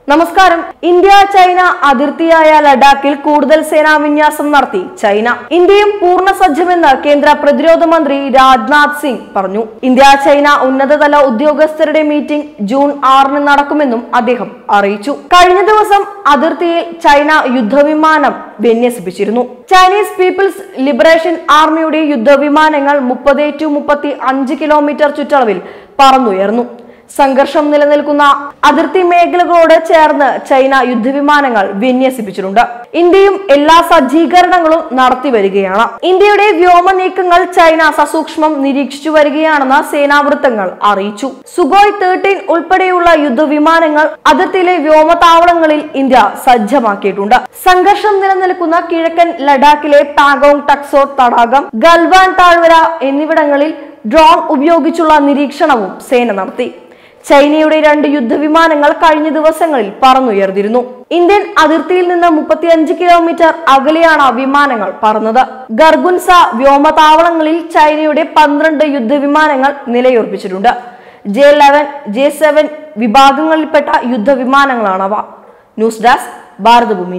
നമസ്കാരം India China അതിർത്തിയായ ലഡാക്കിൽ കൂടുതൽ സേനാ വിന്യാസം നടത്തി ചൈന ഇന്ത്യയും പൂർണ്ണ സജ്ജമെന്ന് കേന്ദ്ര പ്രതിരോധ മന്ത്രി രാജ്നാഥ് സിംഗ് പറഞ്ഞു ഇന്ത്യ ചൈന ഉന്നതതല ഉദ്യോഗസ്ഥരുടെ മീറ്റിംഗ് ജൂൺ ആറിന് നടക്കുമെന്നും അദ്ദേഹം അറിയിച്ചു കഴിഞ്ഞ ദിവസം അതിർത്തിയിൽ ചൈന യുദ്ധവിമാനം വിന്യസിപ്പിച്ചിരുന്നു ചൈനീസ് പീപ്പിൾസ് ലിബറേഷൻ ആർമിയുടെ യുദ്ധവിമാനങ്ങൾ മുപ്പത് ടു മുപ്പത്തി അഞ്ച് കിലോമീറ്റർ ചുറ്റളവിൽ പറന്നുയർന്നു സംഘർഷം നിലനിൽക്കുന്ന അതിർത്തി മേഖലകളോട് ചേർന്ന് ചൈന യുദ്ധവിമാനങ്ങൾ വിന്യസിപ്പിച്ചിട്ടുണ്ട് ഇന്ത്യയും എല്ലാ സജ്ജീകരണങ്ങളും നടത്തി വരികയാണ് ഇന്ത്യയുടെ വ്യോമ നീക്കങ്ങൾ ചൈന സസൂക്ഷ്മം നിരീക്ഷിച്ചു വരികയാണെന്ന് സേനാവൃത്തങ്ങൾ അറിയിച്ചു സുഗോയ് തേർട്ടീൻ ഉൾപ്പെടെയുള്ള യുദ്ധവിമാനങ്ങൾ അതിർത്തിയിലെ വ്യോമതാവളങ്ങളിൽ ഇന്ത്യ സജ്ജമാക്കിയിട്ടുണ്ട് സംഘർഷം നിലനിൽക്കുന്ന കിഴക്കൻ ലഡാക്കിലെ പാഗോങ് ടക്സോ തടാകം ഗൽവാൻ താഴ്വര എന്നിവിടങ്ങളിൽ ഡ്രോൺ ഉപയോഗിച്ചുള്ള നിരീക്ഷണവും സേന നടത്തി ചൈനയുടെ രണ്ട് യുദ്ധവിമാനങ്ങൾ കഴിഞ്ഞ ദിവസങ്ങളിൽ പറന്നുയർന്നിരുന്നു ഇന്ത്യൻ അതിർത്തിയിൽ നിന്ന് മുപ്പത്തിയഞ്ച് കിലോമീറ്റർ അകലെയാണ് വിമാനങ്ങൾ പറന്നത് ഗർഗുൻസ വ്യോമതാവളങ്ങളിൽ ചൈനയുടെ പന്ത്രണ്ട് യുദ്ധവിമാനങ്ങൾ നിലയുറപ്പിച്ചിട്ടുണ്ട് ജെ ലെവൻ ജെ സെവൻ വിഭാഗങ്ങളിൽപ്പെട്ട യുദ്ധവിമാനങ്ങളാണവ ന്യൂസ് ഡെസ്ക് ഭാരതഭൂമി